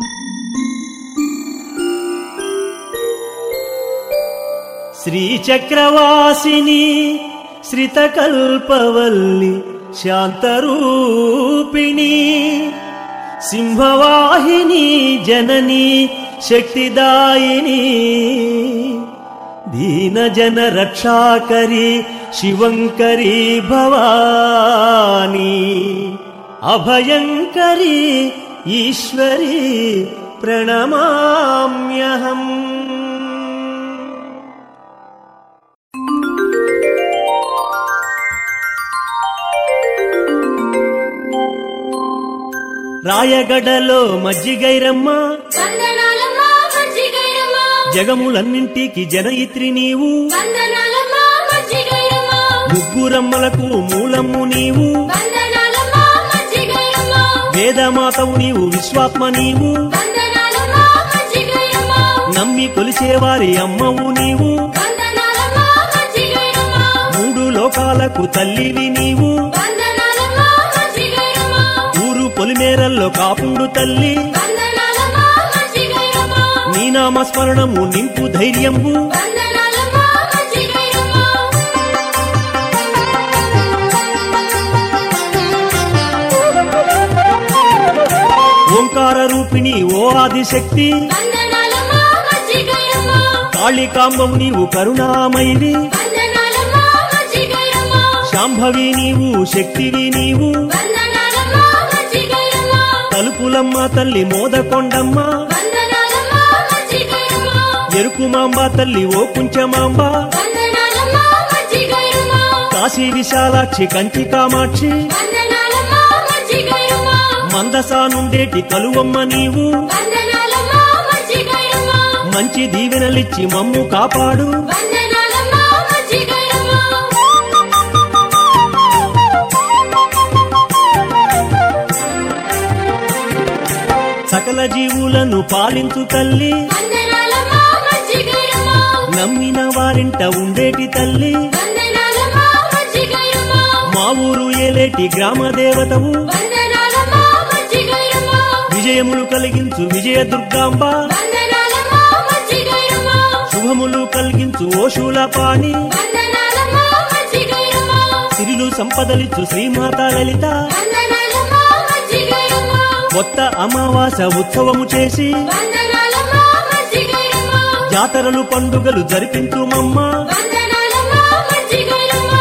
శ్రీచక్రవాసిని శ్రితకల్పవల్లి శాంతరూపిణి సింహవాహిని జనని శక్తిదాయిని దీనజన రక్షాకరి శివంకరి భవాని అభయంకరి ఈశ్వరి ప్రణమామ్యహం రాయగడలో మజ్జిగైరమ్మ వందనాలమ్మా మజ్జిగైరమ్మా జగములన్నింటికి జనయిత్రి నీవు వందనాలమ్మా మజ్జిగైరమ్మా ముగ్గురమ్మలకు మూలమ్ము నీవు వందనాలమ్మా మజ్జిగైరమ్మా వేదమాతవు నీవు విశ్వాత్మ నీవు వందనాలమ్మా మజ్జిగైరమ్మా నమ్మి కొలిచేవారి అమ్మవు నీవు వందనాలమ్మా మజ్జిగైరమ్మా మూడు లోకాలకు తల్లివి నీవు వందనాలమ్మా మజ్జిగైరమ్మా ఊరు పొలిమేరల్లో కాపుండు తల్లి వందనాలమ్మా మజ్జిగైరమ్మా నీ నామస్మరణము నింపు ధైర్యంబు వందనాలమ్మా మజ్జిగైరమ్మా ఓంకార రూపిణి ఓ ఆదిశక్తి వందనాలమ్మా మజ్జిగైరమ్మా కాళికాంబవు నీవు కరుణామయివి వందనాలమ్మా మజ్జిగైరమ్మా శాంభవి నీవు శక్తివి నీవు వందనాలమ్మా మజ్జిగైరమ్మా తలుపులమ్మ తల్లి మోదకొండమ్మ వందనాలమ్మా మజ్జిగైరమ్మా ఎరుకుమాంబ తల్లి ఓ కుంచమాంబ వందనాలమ్మా మజ్జిగైరమ్మా కాశీ విశాలాక్షి కంచి కామాక్షి వందనాలమ్మా మజ్జిగైరమ్మా మందసా నుండేటి కలువమ్మ నీవు వందనాలమ్మా మజ్జిగైరమ్మా మంచి దీవెనలిచ్చి మమ్ము కాపాడు వందనాలమ్మా మజ్జిగైరమ్మా సకల జీవులను పాలించు తల్లి వందనాలమ్మా మజ్జిగైరమ్మా నమ్మిన వారింట ఉండేటి తల్లి వందనాలమ్మా మజ్జిగైరమ్మా మా ఊరు ఏలేటి గ్రామ దేవతవు వందనాలమ్మా మజ్జిగైరమ్మా విజయములు కలిగించు విజయ దుర్గాంబ వందనాలమ్మా మజ్జిగైరమ్మా శుభములు కలిగించు ఓషుల పాణి వందనాలమ్మా మజ్జిగైరమ్మా సిరిలు సంపదలిచ్చు శ్రీమాత లలిత వందనాలమ్మా మజ్జిగైరమ్మా కొత్త అమావాస ఉత్సవము చేసి వందనాలమ్మా మజ్జిగైరమ్మా జాతరలు పండుగలు జరిపించుమమ్మ వందనాలమ్మా మజ్జిగైరమ్మా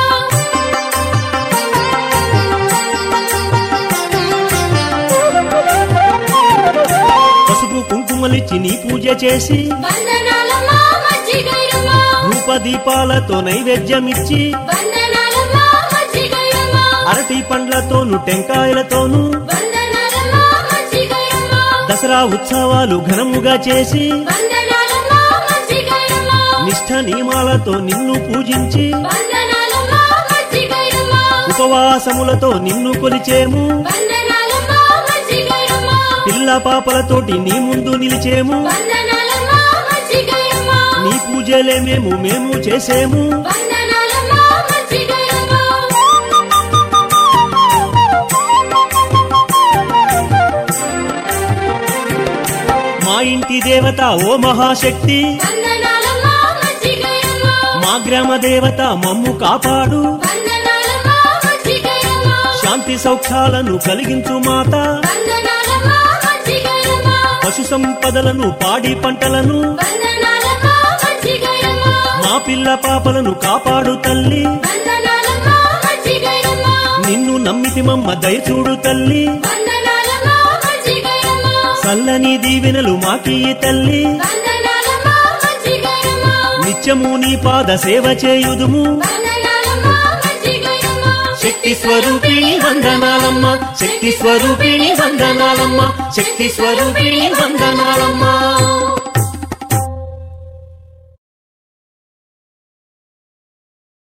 పసుపు కుంకుమలిచ్చి నీ పూజ చేసి వందనాలమ్మా మజ్జిగైరమ్మా ధూపదీపాలతో నైవేద్యమిచ్చి వందనాలమ్మా మజ్జిగైరమ్మా అరటి పండ్లతోను టెంకాయలతోను వందనాలమ్మా మజ్జిగైరమ్మా దసరా ఉత్సవాలు ఘనముగా చేసి వందనాలమ్మా మజ్జిగైరమ్మా నిష్ఠ నియమాలతో నిన్ను పూజించి వందనాలమ్మా మజ్జిగైరమ్మా ఉపవాసములతో నిన్ను కొలిచేము వందనాలమ్మా మజ్జిగైరమ్మా పిల్ల పాపలతోటి నీ ముందు నిలిచేము వందనాలమ్మా మజ్జిగైరమ్మా నీ పూజలే మేము మేము చేసేము వందనాలమ్మా మజ్జిగైరమ్మా మా ఇంటి దేవత ఓ మహాశక్తి వందనాలమ్మా మజ్జిగైరమ్మా మా గ్రామ దేవత మమ్ము కాపాడు వందనాలమ్మా మజ్జిగైరమ్మా శాంతి సౌఖ్యాలను కలిగించు మాత వందనాలమ్మా మజ్జిగైరమ్మా పశు సంపదలను పాడి పంటలను వందనాలమ్మా మజ్జిగైరమ్మా మా పిల్ల పాపలను కాపాడు తల్లి వందనాలమ్మా మజ్జిగైరమ్మా నిన్ను నమ్మితి మమ్మ దయచూడు తల్లి వందనాలమ్మా మజ్జిగైరమ్మా చల్లని దీవెనలు మాకీ తల్లి వందనాలమ్మా మజ్జిగైరమ్మా నిత్యము నీ పాద సేవ చేయుదుము వందనాలమ్మా మజ్జిగైరమ్మా శక్తి స్వరూపిణి వందనాలమ్మ శక్తి స్వరూపిణి వందనాలమ్మ శక్తి స్వరూపిణి వందనాలమ్మ